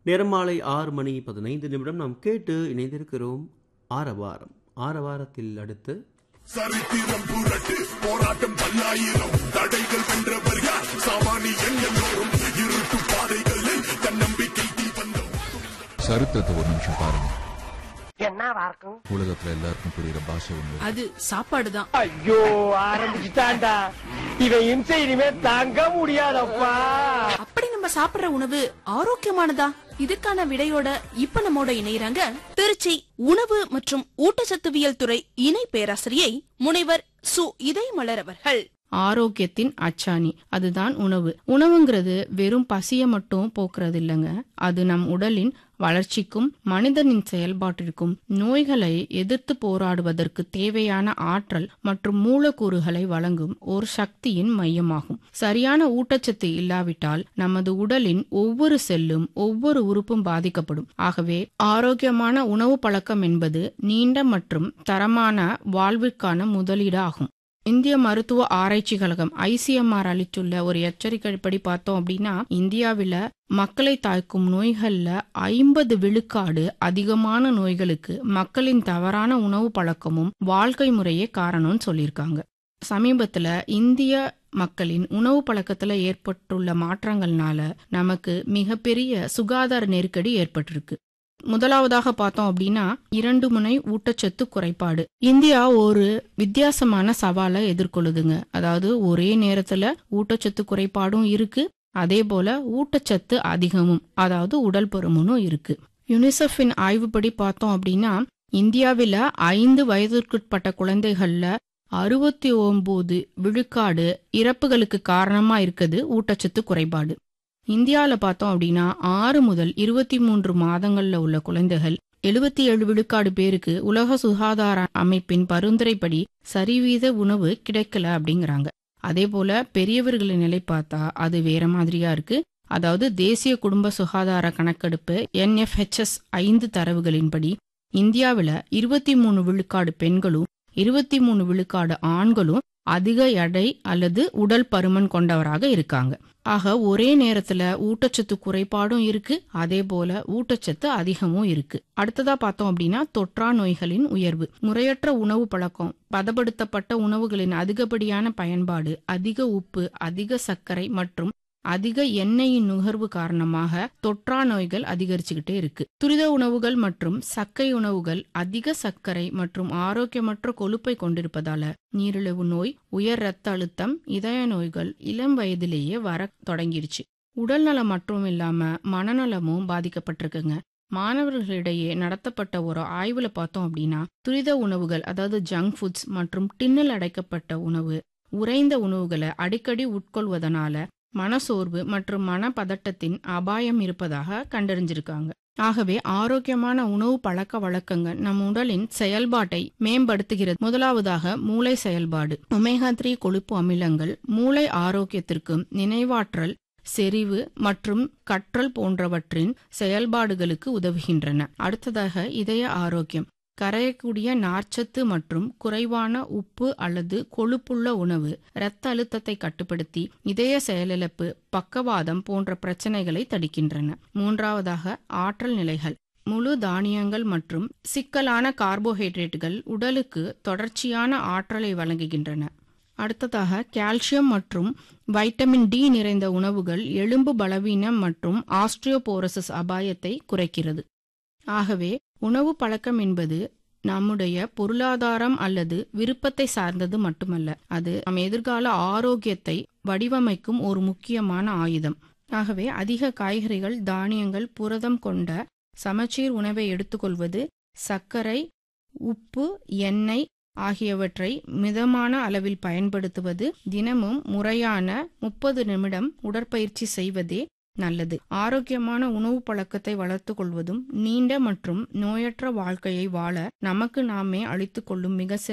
நேரம் மாலை ஆறு மணி பதினைந்து நிமிடம் நாம் கேட்டு இணைந்திருக்கிறோம் ஆரவாரம் ஆரவாரத்தில் அடுத்து சரித்திரம் புரட்டு போராட்டம் பல்லாயிரம் தடைகள் வென்றவர் யார் சாமானியன் எல்லோரும் இருட்டு பாதைகளில் தன்னம்பிக்கை தீபந்தம் சரித்திரத்தை ஒரு நிமிஷம் பாருங்க என்னவா இருக்கும் உலகத்துல எல்லாருக்கும் புரியுற பாஷை ஒண்ணு அது சாப்பாடுதான் ஐயோ ஆரம்பிச்சுட்டான்டா இவன் இம்சை இனிமே தாங்க முடியாதப்பா அப்படி நம்ம சாப்பிடுற உணவு ஆரோக்கியமானதா இதுக்கான விடையோட இப்ப நம்மோட இணையறாங்க திருச்சி உணவு மற்றும் ஊட்டச்சத்துவியல் துறை இணை பேராசிரியை முனைவர் சு இதயமலர் அவர்கள் ஆரோக்கியத்தின் அச்சாணி அதுதான் உணவு உணவுங்கிறது வெறும் பசிய மட்டும் போக்குறது இல்லைங்க அது நம் உடலின் வளர்ச்சிக்கும் மனிதனின் செயல்பாட்டிற்கும் நோய்களை எதிர்த்து போராடுவதற்கு தேவையான ஆற்றல் மற்றும் மூலக்கூறுகளை வழங்கும் ஒரு சக்தியின் மையமாகும் சரியான ஊட்டச்சத்து இல்லாவிட்டால் நமது உடலின் ஒவ்வொரு செல்லும் ஒவ்வொரு உறுப்பும் பாதிக்கப்படும் ஆகவே ஆரோக்கியமான உணவு பழக்கம் என்பது நீண்ட மற்றும் தரமான வாழ்விற்கான முதலீடு ஆகும் இந்திய மருத்துவ ஆராய்ச்சி கழகம் ஐசிஎம்ஆர் அளித்துள்ள ஒரு எச்சரிக்கைப்படி பார்த்தோம் அப்படின்னா இந்தியாவில மக்களை தாக்கும் நோய்கள்ல ஐம்பது விழுக்காடு அதிகமான நோய்களுக்கு மக்களின் தவறான உணவு பழக்கமும் வாழ்க்கை முறையே காரணம்னு சொல்லியிருக்காங்க சமீபத்துல இந்திய மக்களின் உணவு பழக்கத்துல ஏற்பட்டுள்ள மாற்றங்கள்னால நமக்கு மிகப்பெரிய சுகாதார நெருக்கடி ஏற்பட்டிருக்கு முதலாவதாக பார்த்தோம் அப்படின்னா இரண்டு முனை ஊட்டச்சத்து குறைபாடு இந்தியா ஒரு வித்தியாசமான சவாலை எதிர்கொள்ளுதுங்க அதாவது ஒரே நேரத்துல ஊட்டச்சத்து குறைபாடும் இருக்கு அதே போல ஊட்டச்சத்து அதிகமும் அதாவது உடல் பருமனும் இருக்கு யுனிசெஃபின் ஆய்வுப்படி பார்த்தோம் அப்படின்னா இந்தியாவில ஐந்து வயதிற்குட்பட்ட குழந்தைகள்ல அறுபத்தி ஒன்பது விழுக்காடு இறப்புகளுக்கு காரணமா இருக்குது ஊட்டச்சத்து குறைபாடு இந்தியாவில் பார்த்தோம் அப்படின்னா ஆறு முதல் இருபத்தி மூன்று மாதங்கள்ல உள்ள குழந்தைகள் எழுபத்தி ஏழு விழுக்காடு பேருக்கு உலக சுகாதார அமைப்பின் பரிந்துரைப்படி சரிவீத உணவு கிடைக்கல அப்படிங்கிறாங்க அதே போல பெரியவர்களின் நிலை பார்த்தா அது வேற மாதிரியா இருக்கு அதாவது தேசிய குடும்ப சுகாதார கணக்கெடுப்பு என்எஃப்ஹெச்எஸ் ஐந்து தரவுகளின்படி இந்தியாவில் இருபத்தி மூணு விழுக்காடு பெண்களும் இருபத்தி மூணு விழுக்காடு ஆண்களும் அதிக எடை அல்லது உடல் பருமன் கொண்டவராக இருக்காங்க ஆக ஒரே நேரத்துல ஊட்டச்சத்து குறைபாடும் இருக்கு அதே போல ஊட்டச்சத்து அதிகமும் இருக்கு அடுத்ததா பார்த்தோம் அப்படின்னா தொற்றா நோய்களின் உயர்வு முறையற்ற உணவு பழக்கம் பதப்படுத்தப்பட்ட உணவுகளின் அதிகப்படியான பயன்பாடு அதிக உப்பு அதிக சர்க்கரை மற்றும் அதிக எண்ணெயின் நுகர்வு காரணமாக தொற்றா நோய்கள் அதிகரிச்சுக்கிட்டே இருக்கு துரித உணவுகள் மற்றும் சக்கை உணவுகள் அதிக சர்க்கரை மற்றும் ஆரோக்கியமற்ற கொழுப்பை கொண்டிருப்பதால நீரிழிவு நோய் உயர் இரத்த அழுத்தம் இதய நோய்கள் இளம் வயதிலேயே வர தொடங்கிருச்சு உடல் நலம் மட்டும் இல்லாம மனநலமும் பாதிக்கப்பட்டிருக்குங்க மாணவர்களிடையே நடத்தப்பட்ட ஒரு ஆய்வுல பார்த்தோம் அப்படின்னா துரித உணவுகள் அதாவது ஜங்க் ஃபுட்ஸ் மற்றும் டின்னில் அடைக்கப்பட்ட உணவு உறைந்த உணவுகளை அடிக்கடி உட்கொள்வதனால மனசோர்வு மற்றும் மனப்பதட்டத்தின் அபாயம் இருப்பதாக கண்டறிஞ்சிருக்காங்க ஆகவே ஆரோக்கியமான உணவு பழக்க வழக்கங்கள் நம் உடலின் செயல்பாட்டை மேம்படுத்துகிறது முதலாவதாக மூளை செயல்பாடு ஒமேகா த்ரீ கொழுப்பு அமிலங்கள் மூளை ஆரோக்கியத்திற்கும் நினைவாற்றல் செறிவு மற்றும் கற்றல் போன்றவற்றின் செயல்பாடுகளுக்கு உதவுகின்றன அடுத்ததாக இதய ஆரோக்கியம் கரையக்கூடிய நார்ச்சத்து மற்றும் குறைவான உப்பு அல்லது கொழுப்புள்ள உணவு இரத்த அழுத்தத்தை கட்டுப்படுத்தி இதய செயலிழப்பு பக்கவாதம் போன்ற பிரச்சனைகளை தடுக்கின்றன மூன்றாவதாக ஆற்றல் நிலைகள் முழு தானியங்கள் மற்றும் சிக்கலான கார்போஹைட்ரேட்டுகள் உடலுக்கு தொடர்ச்சியான ஆற்றலை வழங்குகின்றன அடுத்ததாக கால்சியம் மற்றும் வைட்டமின் டி நிறைந்த உணவுகள் எலும்பு பலவீனம் மற்றும் ஆஸ்ட்ரியோபோரசிஸ் அபாயத்தை குறைக்கிறது ஆகவே உணவு பழக்கம் என்பது நம்முடைய பொருளாதாரம் அல்லது விருப்பத்தை சார்ந்தது மட்டுமல்ல அது நம் எதிர்கால ஆரோக்கியத்தை வடிவமைக்கும் ஒரு முக்கியமான ஆயுதம் ஆகவே அதிக காய்கறிகள் தானியங்கள் புரதம் கொண்ட சமச்சீர் உணவை எடுத்துக்கொள்வது சர்க்கரை உப்பு எண்ணெய் ஆகியவற்றை மிதமான அளவில் பயன்படுத்துவது தினமும் முறையான முப்பது நிமிடம் உடற்பயிற்சி செய்வதே நல்லது ஆரோக்கியமான உணவு பழக்கத்தை வளர்த்து கொள்வதும் நீண்ட மற்றும் நோயற்ற வாழ்க்கையை வாழ நமக்கு நாமே அளித்துக் கொள்ளும் மிக